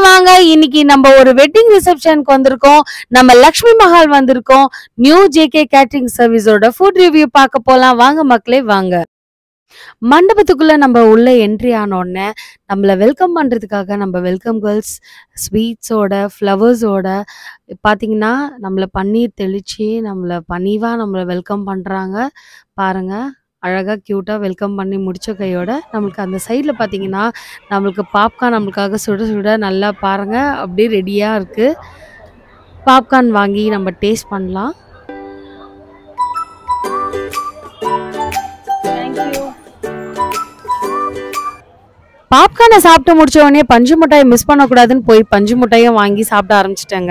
வாங்க இன்னைக்கு நம்ம ஒரு வெட்டிங் ரிசப்ஷனுக்கு வந்திருக்கோம் நம்ம லக்ஷ்மி மஹால் வந்திருக்கோம் நியூ ஜேகே கேட்டரிங் சர்வீஸோட ஃபுட் ரிவ்யூ பார்க்க போலாம் வாங்க மக்களே வாங்க மண்டபத்துக்குள்ள நம்ம உள்ள என்ட்ரி ஆன உடனே நம்மள வெல்கம் பண்றதுக்காக நம்ம வெல்கம் கேர்ள்ஸ் ஸ்வீட்ஸோட ஃப்ளவர்ஸோட பாத்தீங்கன்னா நம்மள பன்னீர் தெளிச்சு நம்மள பணிவா நம்மள வெல்கம் பண்றாங்க பாருங்க அழகா கியூட்டா வெல்கம் பண்ணி முடிச்ச கையோட நம்மளுக்கு அந்த சைடுல பாத்தீங்கன்னா நம்மளுக்கு பாப்கார்ன் நம்மளுக்காக சுட சுட நல்லா பாருங்க அப்படியே ரெடியா இருக்கு பாப்கார்ன் வாங்கி நம்ம டேஸ்ட் பண்ணலாம் பாப்கார்னை சாப்பிட்டு முடிச்ச உடனே பஞ்சு மிட்டாயை மிஸ் பண்ணக்கூடாதுன்னு போய் பஞ்சு மிட்டாயும் வாங்கி சாப்பிட ஆரம்பிச்சிட்டேங்க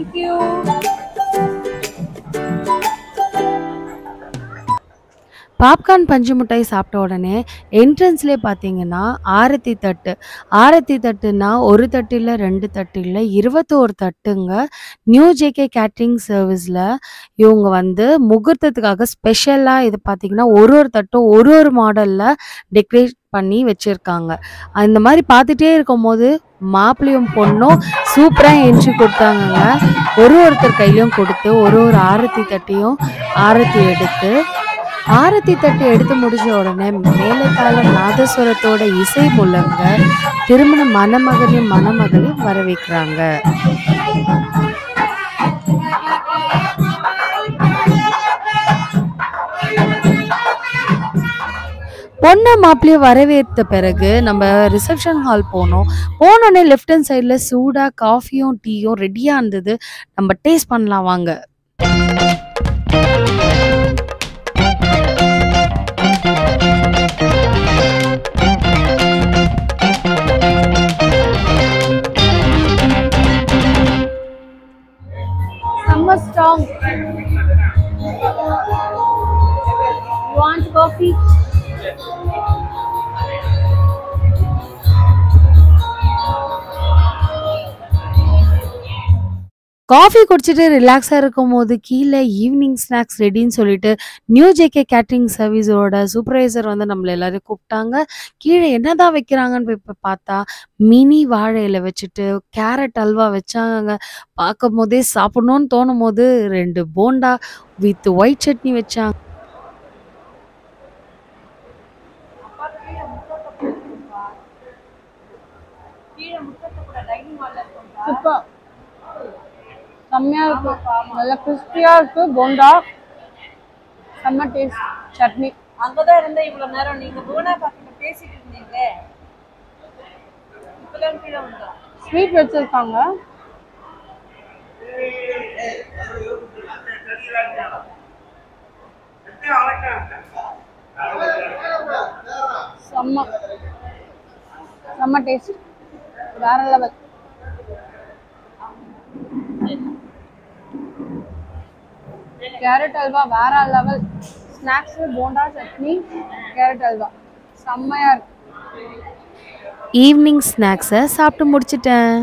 பாப்கார்ன் பஞ்சு மிட்டாய் சாப்பிட்ட உடனே என்ட்ரன்ஸ்லேயே பார்த்தீங்கன்னா ஆரத்தி தட்டு ஆரத்தி தட்டுனா ஒரு தட்டு இல்லை ரெண்டு தட்டு இல்லை இருபத்தோரு தட்டுங்க நியூ ஜேகே கேட்ரிங் சர்வீஸில் இவங்க வந்து முகூர்த்தத்துக்காக ஸ்பெஷலாக இது பார்த்தீங்கன்னா ஒரு ஒரு தட்டும் ஒரு ஒரு மாடலில் டெக்கரேட் பண்ணி வச்சுருக்காங்க அந்த மாதிரி பார்த்துட்டே இருக்கும்போது மாப்பிள்ளையும் பொண்ணும் சூப்பராக எஞ்சி கொடுத்தாங்கங்க ஒரு ஒருத்தர் கையிலையும் கொடுத்து ஒரு ஒரு ஆரத்தி தட்டையும் ஆரத்தி எடுத்து ஆரத்தி தட்டு எடுத்து முடிச்ச உடனே மேலத்தாள நாதஸ்வரத்தோட இசை முழங்க திருமண மணமகனையும் மணமகளையும் வர வைக்கிறாங்க பொண்ணை மாப்பிள்ளைய வரவேற்ற பிறகு நம்ம ரிசப்ஷன் ஹால் போனோம் போனோடனே லெஃப்ட் ஹேண்ட் சைடில் சூடாக காஃபியும் டீயும் ரெடியாக இருந்தது நம்ம டேஸ்ட் பண்ணலாம் வாங்க செம்ம ஸ்ட்ராங் வாண்ட் காஃபி காஃபி குடிச்சிட்டு ரிலாக்ஸாக இருக்கும் போது கீழே ஈவினிங் ஸ்நாக்ஸ் ரெடின்னு சொல்லிட்டு நியூ ஜேகே கேட்ரிங் சர்வீஸோட சூப்பர்வைசர் வந்து நம்மள எல்லாரையும் கூப்பிட்டாங்க கீழே என்னதான் வைக்கிறாங்கன்னு போய் இப்போ பார்த்தா மினி வாழை இலை வச்சுட்டு கேரட் அல்வா வச்சாங்க பார்க்கும் போதே சாப்பிடணும்னு தோணும் போது ரெண்டு போண்டா வித் ஒயிட் சட்னி வச்சாங்க சூப்பர் செம்மையா இருக்கு நல்லா கிறிஸ்பியா இருக்கு போண்டா செம்ம டேஸ்ட் சட்னி அங்கதான் இருந்த இவ்வளவு நேரம் நீங்க போனா பக்கத்துல பேசிட்டு இருந்தீங்க இப்பதான் கீழே வந்தோம் ஸ்வீட் வச்சிருக்காங்க செம்ம செம்ம டேஸ்ட் வேற லெவல் கேரட் அல்வா வேற level snacks bonda chutney carrot halwa செம்மையா இருக்கு ஈவினிங் ஸ்நாக்ஸை சாப்பிட்டு முடிச்சிட்டேன்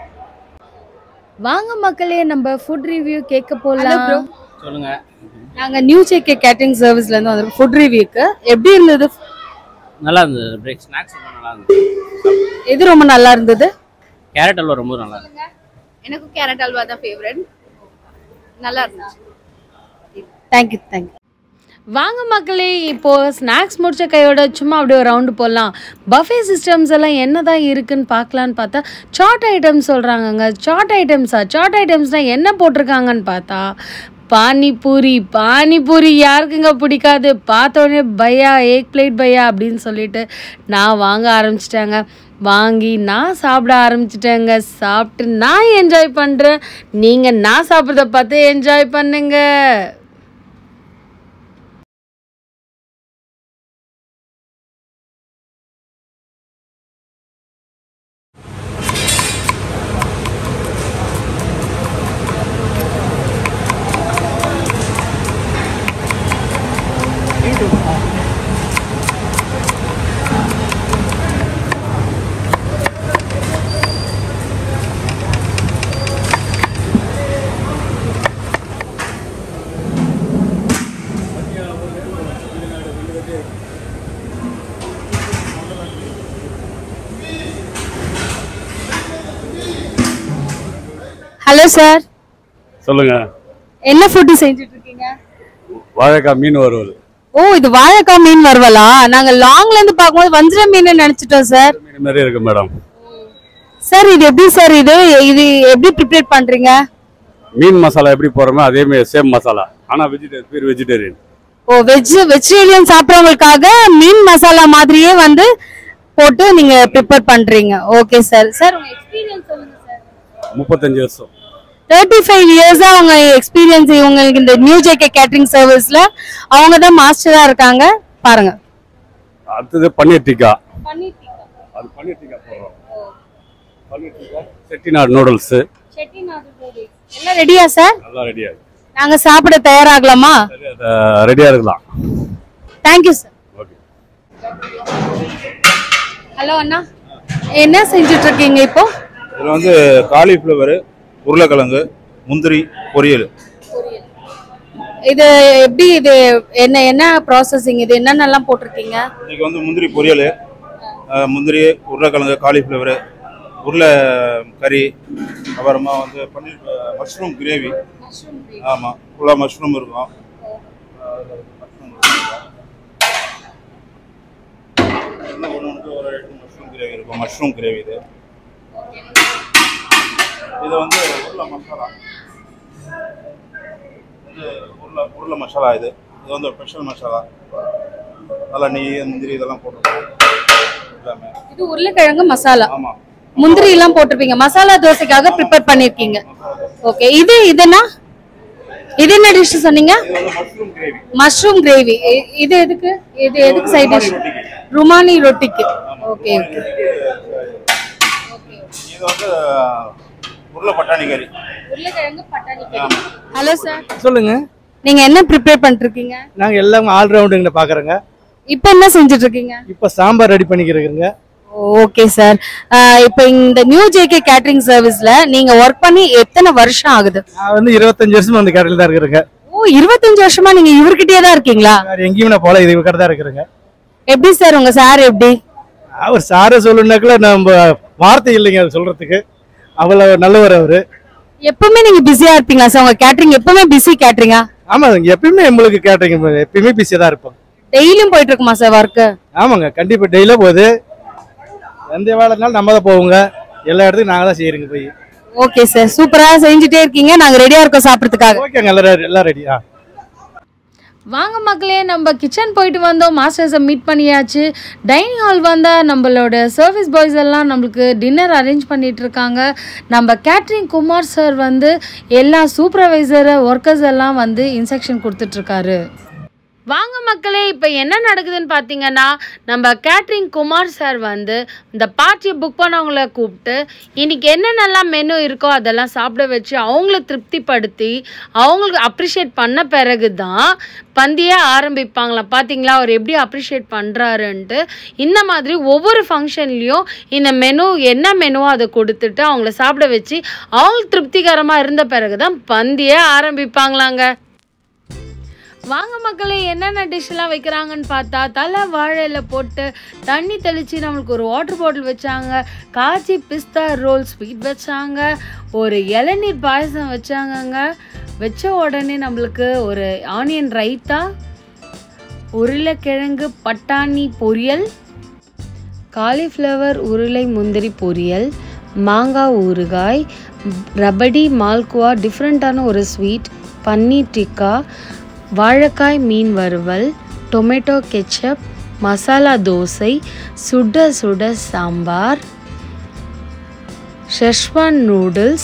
வாங்க மக்களே நம்ம ஃபுட் ரிவ்யூ கேட்க போகலாம் சொல்லுங்க நாங்க நியூ ஜேகே கேட்டரிங் சர்வீஸ்ல இருந்து வந்திருக்கோம் ஃபுட் ரிவ்யூக்கு எப்படி இருந்தது நல்லா இருந்தது பிரேக் ஸ்நாக்ஸ் ரொம்ப நல்லா இருந்தது எது ரொம்ப நல்லா இருந்தது கேரட் அல்வா ரொம்ப நல்லா இருந்தது எனக்கும் கேரட் அல்வா தான் ஃபேவரட் நல்லா இருந்துச்சு தேங்க்யூ தேங்க்யூ வாங்க மக்களே இப்போ ஸ்நாக்ஸ் முடிச்ச கையோட சும்மா அப்படியே ஒரு ரவுண்டு போடலாம் பஃபே சிஸ்டம்ஸ் எல்லாம் என்னதான் இருக்குன்னு பார்க்கலான்னு பார்த்தா சாட் ஐட்டம்ஸ் சொல்கிறாங்கங்க சாட் ஐட்டம்ஸா சாட் ஐட்டம்ஸ்னால் என்ன போட்டிருக்காங்கன்னு பார்த்தா பானிபூரி பானிபூரி யாருக்குங்க பிடிக்காது பார்த்த உடனே பையா ஏக் பிளேட் பையா அப்படின்னு சொல்லிட்டு நான் வாங்க ஆரம்பிச்சிட்டேங்க வாங்கி நான் சாப்பிட ஆரம்பிச்சிட்டேங்க சாப்பிட்டு நான் என்ஜாய் பண்ணுறேன் நீங்கள் நான் சாப்பிட்றத பார்த்து என்ஜாய் பண்ணுங்க ஹலோ சார் சொல்லுங்க என்ன ஃபுட்டு செஞ்சுட்டு இருக்கீங்க வாழைக்காய் மீன் வறுவல் ஓ இது வாழைக்காய் மீன் வறுவலா நாங்க லாங்ல இருந்து பார்க்கும்போது வஞ்சிர மீன் நினைச்சிட்டோம் சார் மீன் மாதிரி இருக்கு மேடம் சார் இது எப்படி சார் இது இது எப்படி ப்ரிப்பேர் பண்றீங்க மீன் மசாலா எப்படி போடுறோமோ அதே மாதிரி சேம் மசாலா ஆனா வெஜிடேரியன் பேர் வெஜிடேரியன் ஓ வெஜ் வெஜிடேரியன் சாப்பிட்றவங்களுக்காக மீன் மசாலா மாதிரியே வந்து போட்டு நீங்க ப்ரிப்பேர் பண்றீங்க ஓகே சார் சார் உங்க எக்ஸ்பீரியன்ஸ் சொல்லுங்க சார் முப்பத்தஞ்சு வருஷம் தேர்ட்டி ஃபைவ் இயர்ஸா அவங்க எக்ஸ்பீரியன்ஸ் இவங்களுக்கு இந்த நியூ ஜேகே கேட்டரிங் சர்வீஸ்ல அவங்க தான் மாஸ்டரா இருக்காங்க பாருங்க அடுத்தது பன்னீர் டிக்கா அது பன்னீர் டிக்கா போடுறோம் பன்னீர் டிக்கா செட்டிநாடு நூடுல்ஸ் எல்லாம் ரெடியா சார் நல்லா ரெடியா நாங்க சாப்பிட தயாராகலாமா ரெடியா இருக்கலாம் தேங்க்யூ சார் ஓகே ஹலோ அண்ணா என்ன செஞ்சுட்டு இருக்கீங்க இப்போ இதில் வந்து காலிஃப்ளவர் உருளைக்கிழங்கு முந்திரி பொரியல் இது எப்படி இது என்ன என்ன ப்ராசஸிங் இது என்னென்னலாம் போட்டிருக்கீங்க இன்னைக்கு வந்து முந்திரி பொரியல் அஹ், முந்திரி உருளைக்கிழங்கு காலிஃப்ளவர் உருளை கறி அப்புறமா வந்து பன்னீர் மஷ்ரூம் கிரேவி ஆமாம் ஃபுல்லாக மஷ்ரூம் இருக்கும் இன்னும் ஒன்று வந்து ஒரு மஷ்ரூம் கிரேவி இருக்கும் மஷ்ரூம் கிரேவி இது இது வந்து உருளை மசாலா இது உருளை உருளை மசாலா இது இது வந்து ஸ்பெஷல் மசாலா நல்லா நெய் முந்திரி இதெல்லாம் போட்டுருக்கோம் எல்லாமே இது உருளைக்கிழங்கு மசாலா ஆமாம் முந்திரி எல்லாம் போட்டிருப்பீங்க மசாலா தோசைக்காக ப்ரிப்பேர் பண்ணிருக்கீங்க ஓகே இது இதுனா இது என்ன டிஷ் சொன்னீங்க இது வந்து மஷ்ரூம் கிரேவி மஷ்ரூம் கிரேவி இது எதுக்கு இது எதுக்கு சைட் டிஷ் ருமானி ரொட்டிக்கு ஓகே ஓகே இது வந்து உருளை பட்டாணி கறி உருளைக்கிழங்கு பட்டாணி ஹலோ சார் சொல்லுங்க நீங்க என்ன ப்ரிப்பேர் பண்ணிருக்கீங்க நாங்க எல்லாம் ஆல்ரவுண்டுங்க பாக்குறோங்க இப்போ என்ன செஞ்சுட்டு இருக்கீங்க இப்ப சாம்பார் ரெடி பண்ணிக்கிறோங்க ஓகே சார் இப்போ இந்த நியூ ஜேகே கேட்டரிங் சர்வீஸ்ல நீங்க ஒர்க் பண்ணி எத்தனை வருஷம் ஆகுது நான் வந்து இருபத்தஞ்சு வருஷமா அந்த கடையில் தான் இருக்கிறேங்க ஓ இருபத்தஞ்சு வருஷமா நீங்க இவர்கிட்டயே தான் இருக்கீங்களா வேற எங்கேயும் நான் போல இது கடை தான் இருக்கிறேங்க எப்படி சார் உங்க சார் எப்படி அவர் சாரை சொல்லணுனாக்குல நம்ம வார்த்தை இல்லைங்க அது சொல்றதுக்கு அவ்வளவு நல்லவர் அவரு எப்பவுமே நீங்க பிஸியா இருப்பீங்களா சார் உங்க கேட்டரிங் எப்பவுமே பிஸி கேட்டரிங்கா ஆமாங்க எப்பயுமே நம்மளுக்கு கேட்டீங்க எப்பயுமே பிஸியாக தான் இருப்போம் டெய்லியும் போயிட்டு இருக்குமா சார் ஒர்க்கு ஆமாங்க கண்டிப்பா டெய்லியும் போகுது எந்த வேலைனாலும் நம்ம தான் போவோங்க எல்லா இடத்துக்கும் நாங்க தான் செய்யறோங்க போய் ஓகே சார் சூப்பரா செஞ்சுட்டே இருக்கீங்க நாங்க ரெடியா இருக்கோம் சாப்பிடறதுக்காக ஓகேங்க எல்லாம் எல்லாம் ரெடியா வாங்க மக்களே நம்ம கிச்சன் போயிட்டு வந்தோம் மாஸ்டர்ஸை மீட் பண்ணியாச்சு டைனிங் ஹால் வந்தால் நம்மளோட சர்வீஸ் பாய்ஸ் எல்லாம் நம்மளுக்கு டின்னர் அரேஞ்ச் பண்ணிட்டு இருக்காங்க நம்ம கேட்ரிங் குமார் சார் வந்து எல்லா சூப்பர்வைசர் ஒர்க்கர்ஸ் எல்லாம் வந்து இன்ஸ்ட்ரக்ஷன் கொடுத்துட்ருக்காரு வாங்க மக்களே இப்போ என்ன நடக்குதுன்னு பார்த்தீங்கன்னா நம்ம கேட்ரிங் குமார் சார் வந்து இந்த பார்ட்டியை புக் பண்ணவங்கள கூப்பிட்டு இன்னைக்கு என்னென்னலாம் மெனு இருக்கோ அதெல்லாம் சாப்பிட வச்சு அவங்கள திருப்திப்படுத்தி அவங்களுக்கு அப்ரிஷியேட் பண்ண பிறகு தான் பந்தியே ஆரம்பிப்பாங்களாம் பார்த்தீங்களா அவர் எப்படி அப்ரிஷியேட் பண்ணுறாருன்ட்டு இந்த மாதிரி ஒவ்வொரு ஃபங்க்ஷன்லேயும் இந்த மெனு என்ன மெனுவோ அதை கொடுத்துட்டு அவங்கள சாப்பிட வச்சு அவங்களுக்கு திருப்திகரமாக இருந்த பிறகு தான் பந்தியே ஆரம்பிப்பாங்களாங்க வாங்க மக்களே என்னென்ன டிஷ்ஷெல்லாம் வைக்கிறாங்கன்னு பார்த்தா தலை வாழையில போட்டு தண்ணி தெளித்து நம்மளுக்கு ஒரு வாட்டர் பாட்டில் வச்சாங்க காய்ச்சி பிஸ்தா ரோல் ஸ்வீட் வச்சாங்க ஒரு இளநீர் பாயசம் வச்சாங்கங்க வச்ச உடனே நம்மளுக்கு ஒரு ஆனியன் ரைத்தா உருளைக்கிழங்கு பட்டாணி பொரியல் காலிஃப்ளவர் உருளை முந்திரி பொரியல் மாங்காய் ஊறுகாய் ரபடி மால்குவா டிஃப்ரெண்ட்டான ஒரு ஸ்வீட் பன்னீர் டிக்கா வாழைக்காய் மீன் வறுவல் டொமேட்டோ கெச்சப் மசாலா தோசை சுட சுட சாம்பார் ஷெஷ்வான் நூடுல்ஸ்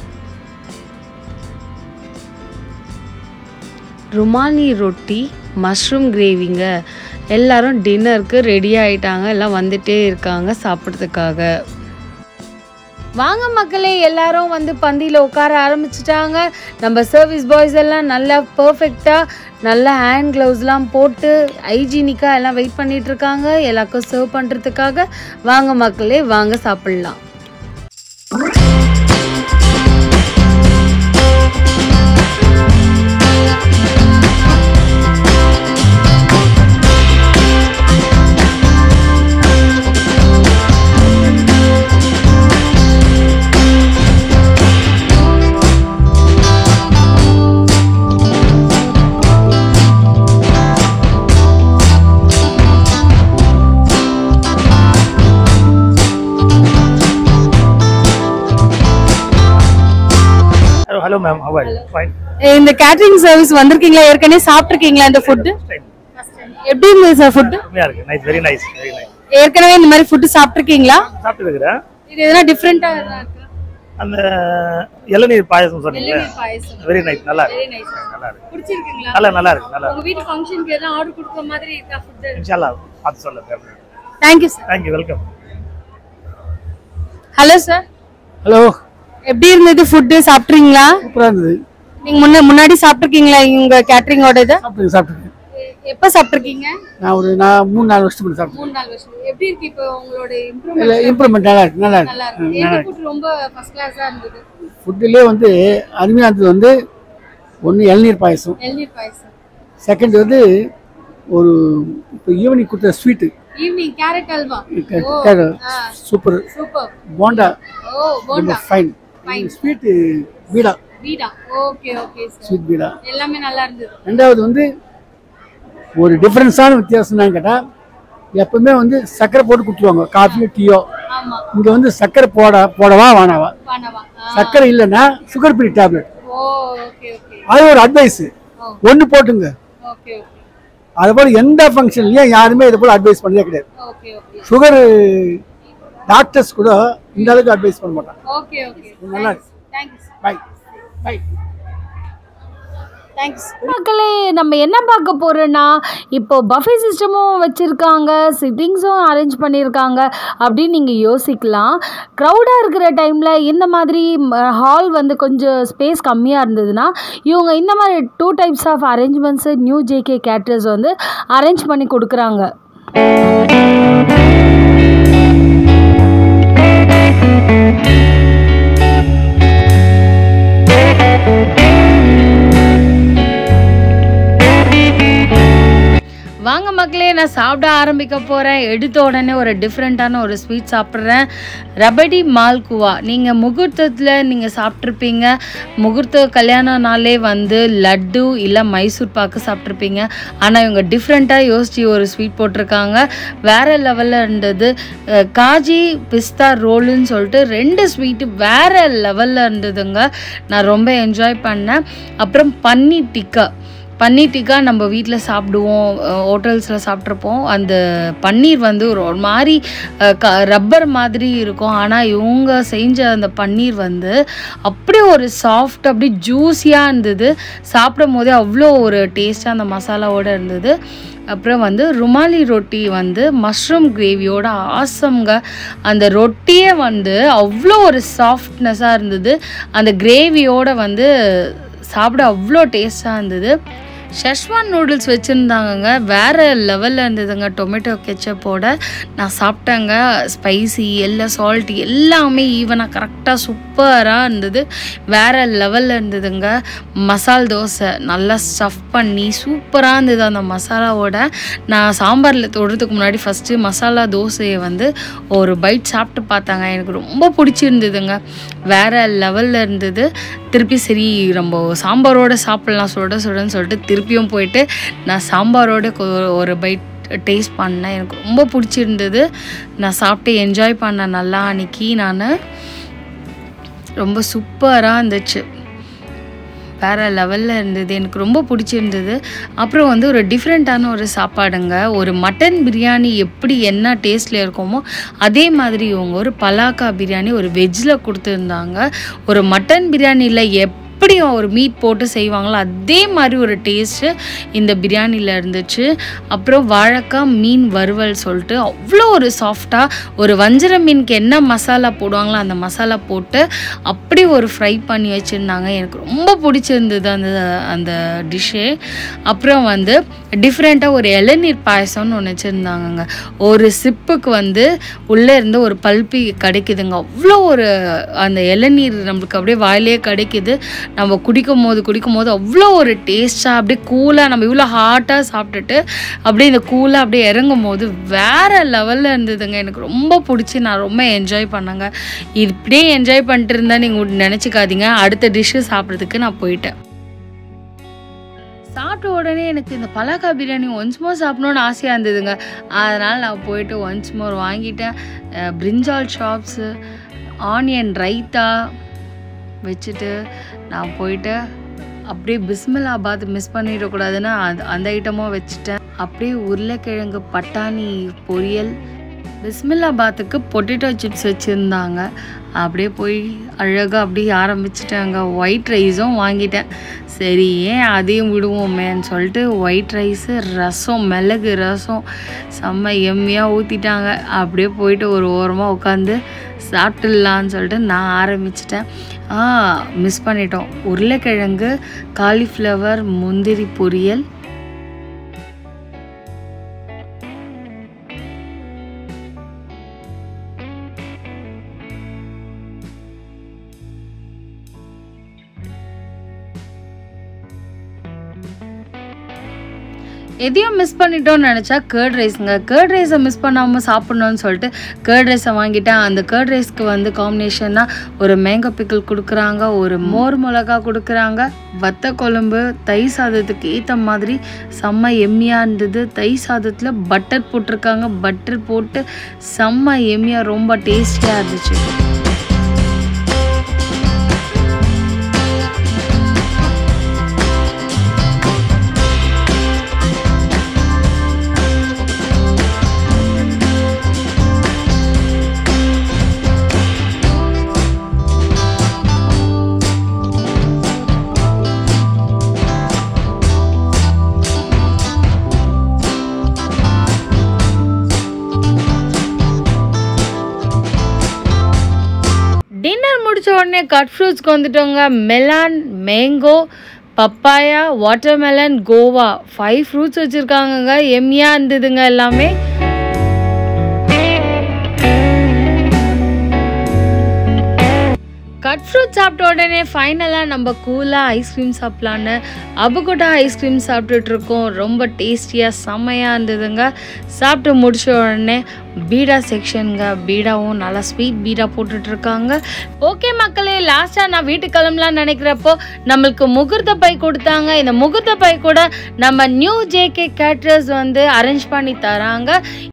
ருமானி ரொட்டி மஷ்ரூம் கிரேவிங்க எல்லாரும் டின்னருக்கு ரெடி ஆயிட்டாங்க எல்லாம் வந்துட்டே இருக்காங்க சாப்பிட்றதுக்காக வாங்க மக்களே எல்லாரும் வந்து பந்தியில் உட்கார ஆரம்பிச்சிட்டாங்க நம்ம சர்வீஸ் பாய்ஸ் எல்லாம் நல்லா பர்ஃபெக்டாக நல்லா ஹேண்ட் க்ளவுஸ்லாம் போட்டு ஹைஜீனிக்காக எல்லாம் வெயிட் பண்ணிட்டு இருக்காங்க எல்லாருக்கும் சர்வ் பண்ணுறதுக்காக வாங்க மக்களே வாங்க சாப்பிட்லாம் ஹலோ மேம் அவாய் ஃபைன் இந்த கேட்டரிங் சர்வீஸ் வந்திருக்கீங்களா ஏற்கனவே சாப்பிட்ருக்கீங்களா இந்த ஃபுட்டு எப்படி இருந்தது சார் ஃபுட்டு செம்மையா இருக்கு nice very nice very nice ஏற்கனவே இந்த மாதிரி ஃபுட்டு சாப்பிட்ருக்கீங்களா சாப்பிட்டு இருக்கிறேன் இது எதனா டிஃப்ரெண்ட்டாக இருக்கு அந்த இளநீர் பாயசம் சொன்னீங்க பாயசம் வெரி நைஸ் நல்லா இருக்கு வெரி நைஸ் நல்லா இருக்கு பிடிச்சிருக்குங்களா நல்லா நல்லா இருக்கு நல்லா உங்க வீட்டு ஃபங்க்ஷனுக்கு எதனா ஆர்டர் கொடுக்குற மாதிரி இருக்கா ஃபுட்டு இருக்கு இன்ஷால்லா பார்த்து சொல்லுங்க thank you sir thank you welcome hello sir hello எப்படி இருந்தது ஃபுட்டு சாப்பிட்றீங்களா சூப்பராக இருந்தது நீங்க முன்ன முன்னாடி சாப்பிட்ருக்கீங்களா உங்க கேட்டரிங்கோட இது சாப்பிட்டு சாப்பிட்டுருக்கேன் எப்போ சாப்பிட்ருக்கீங்க நான் ஒரு நான் மூணு நாலு வருஷத்துக்கு முன்னாடி சாப்பிட்டேன் மூணு நாலு வருஷம் எப்படி இருக்கு இப்போ உங்களோட இல்லை இம்ப்ரூவ்மெண்ட் இம்ப்ரூவ்மெண்ட் நல்லா இருக்கு நல்லா நல்லா இருக்கு இருக்கு ம், நல்லா எந்த இருக்கு ஃபுட் ரொம்ப ஃபர்ஸ்ட் கிளாஸா இருந்தது ஃபுட்டுலேயே வந்து அருமையாக இருந்தது வந்து ஒன்று இளநீர் பாயசம் எள்நீர் பாயசம் செகண்ட் வந்து ஒரு இப்போ ஈவினிங் கொடுத்த ஸ்வீட்டு ஈவினிங் கேரட் அல்வா ஓ ஆ சூப்பர் சூப்பர் போண்டா ஓ ரொம்ப போண்டா ஃபைன் Fine. ஸ்வீட்டு பீடா வீடா ஓகே ஓகே சார் ஸ்வீட் பீடா எல்லாமே நல்லா இருந்தது ரெண்டாவது வந்து ஒரு டிஃப்ரென்ஸான வித்தியாசம் என்னன்னு கேட்டால் எப்பவுமே வந்து சர்க்கரை போட்டு கொடுத்துருவாங்க காஃபியோ டீயோ ஆமா இங்கே வந்து சர்க்கரை போட போடவா வேணாவா பண்ணவா ஆ. சர்க்கரை இல்லைன்னா சுகர் ஃப்ரீ டேப்லெட் ஓ ஓகே ஓகே அது ஒரு அட்வைஸ் ஓ. ஒன்று போட்டுங்க ஓகே ஓகே அது போல எந்த ஃபங்க்ஷன்லையும் யாருமே இது போல அட்வைஸ் பண்ணதே கிடையாது ஓகே ஓகே சுகர் டாக்டர்ஸ் கூட இந்த அளவுக்கு அட்வைஸ் பண்ண மாட்டாங்க ஓகே ஓகே நல்லா இருக்கு தேங்க்யூ பை பை தேங்க்ஸ் மக்களே நம்ம என்ன பார்க்க போறோம்னா இப்போ பஃபே சிஸ்டமும் வச்சுருக்காங்க சிட்டிங்ஸும் அரேஞ்ச் பண்ணியிருக்காங்க அப்படின்னு நீங்கள் யோசிக்கலாம் க்ரௌடாக இருக்கிற டைமில் இந்த மாதிரி ஹால் வந்து கொஞ்சம் ஸ்பேஸ் கம்மியாக இருந்ததுன்னா இவங்க இந்த மாதிரி two types of arrangements new JK caterers வந்து அரேஞ்ச் பண்ணி கொடுக்குறாங்க வாங்க மக்களே நான் சாப்பிட ஆரம்பிக்க போகிறேன் எடுத்த உடனே ஒரு டிஃப்ரெண்ட்டான ஒரு ஸ்வீட் சாப்பிட்றேன் ரபடி மால்குவா நீங்கள் முகூர்த்தத்தில் நீங்கள் சாப்பிட்ருப்பீங்க முகூர்த்த கல்யாண நாளே வந்து லட்டு இல்லை மைசூர் பாக்கு சாப்பிட்ருப்பீங்க ஆனால் இவங்க டிஃப்ரெண்ட்டாக யோசிச்சு ஒரு ஸ்வீட் போட்டிருக்காங்க வேறு லெவலில் இருந்தது அஹ், காஜி பிஸ்தா ரோலுன்னு சொல்லிட்டு ரெண்டு ஸ்வீட்டு வேறு லெவலில் இருந்ததுங்க நான் ரொம்ப என்ஜாய் பண்ணேன் அப்புறம் பன்னீர் டிக்கா பன்னீர் டிக்கா நம்ம வீட்டில் சாப்பிடுவோம் ஹோட்டல்ஸில் சாப்பிட்ருப்போம் அந்த பன்னீர் வந்து ஒரு ஒரு மாதிரி அஹ், க ரப்பர் மாதிரி இருக்கும் ஆனால் இவங்க செஞ்ச அந்த பன்னீர் வந்து அப்படியே ஒரு சாஃப்ட் அப்படியே ஜூஸியாக இருந்தது சாப்பிடும் போதே அவ்வளோ ஒரு டேஸ்ட்டாக அந்த மசாலாவோடு இருந்தது அப்புறம் வந்து ருமாலி ரொட்டி வந்து மஷ்ரூம் கிரேவியோட ஆசம்ங்க அந்த ரொட்டியே வந்து அவ்வளோ ஒரு சாஃப்ட்னஸாக இருந்தது அந்த கிரேவியோட வந்து சாப்பிட அவ்வளோ டேஸ்ட்டாக இருந்தது ஷெஷ்வான் நூடுல்ஸ் வச்சுருந்தாங்கங்க வேறு லெவலில் இருந்ததுங்க டொமேட்டோ கெச்சப்போட நான் சாப்பிட்டேங்க ஸ்பைசி எல்லாம் சால்ட் எல்லாமே ஈவனாக கரெக்டாக சூப்பராக இருந்தது வேறு லெவலில் இருந்ததுங்க மசால் தோசை நல்லா ஸ்டஃப் பண்ணி சூப்பராக இருந்தது அந்த மசாலாவோட நான் சாம்பாரில் தொடுறதுக்கு முன்னாடி ஃபஸ்ட்டு மசாலா தோசையை வந்து ஒரு பைட் சாப்பிட்டு பார்த்தாங்க எனக்கு ரொம்ப பிடிச்சிருந்ததுங்க வேறு லெவலில் இருந்தது திருப்பி சரி நம்ம சாம்பாரோட சாப்பிட்லாம் சுட சுடன்னு சொல்லிட்டு திருப்பியும் போயிட்டு நான் சாம்பாரோட கொ- ஒரு பைட் டேஸ்ட் பண்ணேன் எனக்கு ரொம்ப பிடிச்சிருந்தது நான் சாப்பிட்டு என்ஜாய் பண்ணேன் நல்லா அன்னைக்கு நான் ரொம்ப சூப்பராக இருந்துச்சு வேறு லெவலில் இருந்தது எனக்கு ரொம்ப பிடிச்சிருந்தது அப்புறம் வந்து ஒரு டிஃப்ரெண்ட்டான ஒரு சாப்பாடுங்க ஒரு மட்டன் பிரியாணி எப்படி என்ன டேஸ்ட்டில் இருக்குமோ அதே மாதிரி இவங்க ஒரு பலாக்கா பிரியாணி ஒரு வெஜ்ஜில் கொடுத்துருந்தாங்க ஒரு மட்டன் பிரியாணியில் எப்படி ஒரு மீட் போட்டு செய்வாங்களோ அதே மாதிரி ஒரு டேஸ்ட்டு இந்த பிரியாணியில் இருந்துச்சு அப்புறம் வாழைக்காய் மீன் வறுவல் சொல்லிட்டு அவ்வளோ ஒரு சாஃப்டாக ஒரு வஞ்சர மீனுக்கு என்ன மசாலா போடுவாங்களோ அந்த மசாலா போட்டு அப்படி ஒரு ஃப்ரை பண்ணி வச்சுருந்தாங்க எனக்கு ரொம்ப பிடிச்சிருந்தது அந்த அந்த டிஷ்ஷு அப்புறம் வந்து டிஃப்ரெண்ட்டாக ஒரு இளநீர் பாயசம்னு ஒன்று வச்சுருந்தாங்கங்க ஒரு சிப்புக்கு வந்து உள்ளே இருந்து ஒரு பல்பி கிடைக்குதுங்க அவ்வளோ ஒரு அந்த இளநீர் நம்மளுக்கு அப்படியே வாயிலே கிடைக்குது நம்ம குடிக்கும் போது குடிக்கும் போது அவ்வளோ ஒரு டேஸ்ட்டாக அப்படியே கூலாக நம்ம இவ்வளோ ஹாட்டாக சாப்பிட்டுட்டு அப்படியே இந்த கூலாக அப்படியே இறங்கும் போது வேறு லெவலில் இருந்ததுங்க எனக்கு ரொம்ப பிடிச்சி நான் ரொம்ப என்ஜாய் பண்ணேங்க இப்படியே என்ஜாய் பண்ணிட்டு இருந்தால் நீங்கள் நினச்சிக்காதீங்க அடுத்த டிஷ்ஷு சாப்பிட்றதுக்கு நான் போயிட்டேன் சாப்பிட்ட உடனே எனக்கு இந்த பலாக்கா பிரியாணி ஒன்ஸ் மோர் சாப்பிடணுன்னு ஆசையாக இருந்ததுங்க அதனால் நான் போயிட்டு ஒன்ஸ் மோர் வாங்கிட்டேன் அஹ் பிரிஞ்சால் ஷாப்ஸு ஆனியன் ரைத்தா வச்சுட்டு நான் போயிட்டு அப்படியே பிஸ்மில்லாபாத் மிஸ் பண்ணிடக்கூடாதுன்னு அது அந்த ஐட்டமும் வச்சுட்டேன் அப்படியே உருளைக்கிழங்கு பட்டாணி பொரியல் பிஸ்மில்லாபாத்துக்கு பொட்டேட்டோ சிப்ஸ் வச்சுருந்தாங்க அப்படியே போய் அழகாக அப்படியே ஆரம்பிச்சிட்டாங்க ஒயிட் ரைஸும் வாங்கிட்டேன் சரி ஏன் அதையும் விடுவோமேன்னு சொல்லிட்டு ஒயிட் ரைஸு ரசம் மிளகு ரசம் செம்ம எம்மியாக ஊற்றிட்டாங்க அப்படியே போயிட்டு ஒரு ஓரமாக உட்காந்து சாப்பிட்டுடலான்னு சொல்லிட்டு நான் ஆரம்பிச்சிட்டேன் ஆ மிஸ் பண்ணிட்டோம் உருளைக்கிழங்கு காலிஃப்ளவர் முந்திரி பொரியல் எதையும் மிஸ் பண்ணிட்டோம்னு நினச்சா கேர்ட் ரைஸுங்க கேர்ட் ரைஸை மிஸ் பண்ணாமல் சாப்பிட்ணுன்னு சொல்லிட்டு கேர்ட் ரைஸை வாங்கிட்டேன் அந்த கேர்ட் ரைஸ்க்கு வந்து காம்பினேஷனாக ஒரு மேங்கோ பிக்கிள் கொடுக்குறாங்க ஒரு மோர் மிளகா கொடுக்குறாங்க வத்த குழம்பு தயிர் சாதத்துக்கு ஏற்ற மாதிரி செம்ம எம்மியாக இருந்தது தயிர் சாதத்தில் பட்டர் போட்டிருக்காங்க பட்டர் போட்டு செம்ம எம்மியாக ரொம்ப டேஸ்டியாக இருந்துச்சு டின்னர் முடிச்ச உடனே கட் ஃப்ரூட்ஸ்க்கு வந்துட்டோங்க melon mango papaya watermelon guava five fruits வச்சுருக்காங்கங்க எம்மியாக இருந்ததுங்க எல்லாமே கட் ஃப்ரூட் சாப்பிட்ட உடனே ஃபைனலாக நம்ம கூலாக ஐஸ்கிரீம் சாப்பிட்லான்னு அபுகோட்டா ஐஸ்கிரீம் சாப்பிட்டுட்டு இருக்கோம் ரொம்ப டேஸ்டியாக செம்மையாக இருந்ததுங்க சாப்பிட்டு முடிச்ச உடனே பீடா செக்ஷனுங்க பீடாவும் நல்லா ஸ்வீட் பீடா போட்டுட்டு இருக்காங்க ஓகே மக்களே லாஸ்ட்டாக நான் வீட்டுக்கு கிளம்பலாம்னு நினைக்கிறப்போ நம்மளுக்கு முகூர்த்த பை கொடுத்தாங்க இந்த முகூர்த்த பை கூட நம்ம நியூ ஜேகே கேட்ரஸ் வந்து அரேஞ்ச் பண்ணி தராங்க